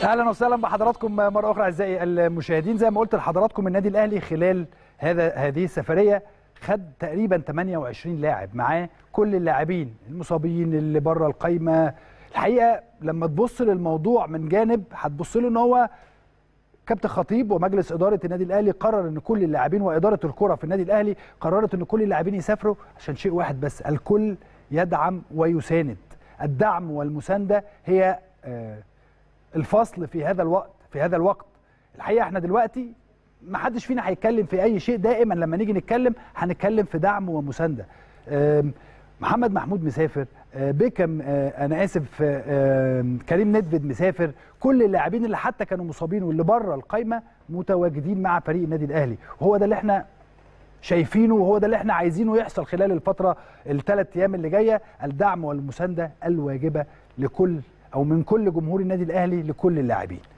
اهلا وسهلا بحضراتكم مره اخرى اعزائي المشاهدين زي ما قلت لحضراتكم النادي الاهلي خلال هذا هذه السفريه خد تقريبا 28 لاعب معاه كل اللاعبين المصابين اللي بره القايمه الحقيقه لما تبص للموضوع من جانب هتبص له ان هو كابتن خطيب ومجلس اداره النادي الاهلي قرر ان كل اللاعبين واداره الكره في النادي الاهلي قررت ان كل اللاعبين يسافروا عشان شيء واحد بس الكل يدعم ويساند الدعم والمسانده هي آه الفصل في هذا الوقت في هذا الوقت الحقيقه احنا دلوقتي ما حدش فينا هيتكلم في اي شيء دائما لما نيجي نتكلم هنتكلم في دعم ومسانده محمد محمود مسافر بيكم انا اسف كريم ندفد مسافر كل اللاعبين اللي حتى كانوا مصابين واللي بره القايمه متواجدين مع فريق النادي الاهلي وهو ده اللي احنا شايفينه وهو ده اللي احنا عايزينه يحصل خلال الفتره الثلاث ايام اللي جايه الدعم والمسانده الواجبه لكل او من كل جمهور النادي الاهلي لكل اللاعبين